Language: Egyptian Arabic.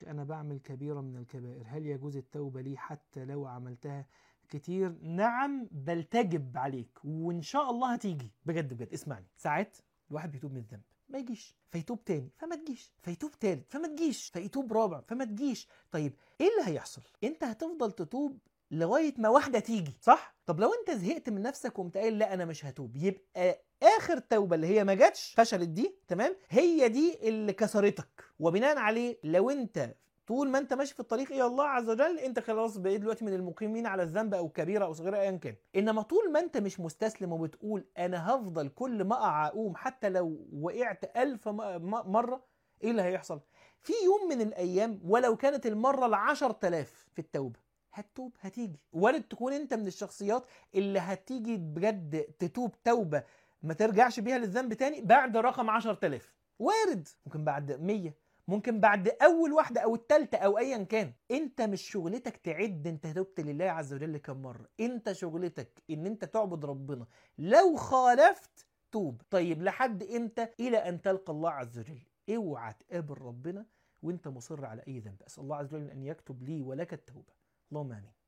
أنا بعمل كبيرة من الكبائر هل يجوز التوبة لي حتى لو عملتها كتير نعم بل تجب عليك وإن شاء الله هتيجي بجد بجد اسمعني ساعات الواحد بيتوب من الذنب ما يجيش فيتوب تاني فما تجيش فيتوب تالت فما تجيش فيتوب رابع فما تجيش طيب ايه اللي هيحصل انت هتفضل تتوب لغايه ما واحده تيجي صح طب لو انت زهقت من نفسك وقمت قايل لا انا مش هتوب يبقى اخر توبه اللي هي ما جاتش فشلت دي تمام هي دي اللي كسرتك وبناء عليه لو انت طول ما انت ماشي في الطريق الى الله عز وجل انت خلاص بقيت دلوقتي من المقيمين على الذنب او كبيره او صغيره ايا كان انما طول ما انت مش مستسلم وبتقول انا هفضل كل ما اقع اقوم حتى لو وقعت ألف م- م- مره ايه اللي هيحصل في يوم من الايام ولو كانت المره العشر تلاف في التوبه هتتوب هتيجي وارد تكون انت من الشخصيات اللي هتيجي بجد تتوب توبه ما ترجعش بيها للذنب تاني بعد رقم 10000 وارد ممكن بعد 100 ممكن بعد اول واحده او الثالثه او ايا كان انت مش شغلتك تعد انت تبت لله عز وجل كم مره انت شغلتك ان انت تعبد ربنا لو خالفت توب طيب لحد امتى الى ان تلقى الله عز وجل اوعى تقابل ربنا وانت مصر على اي ذنب اسال الله عز وجل ان يكتب لي ولك التوبه اللهم امين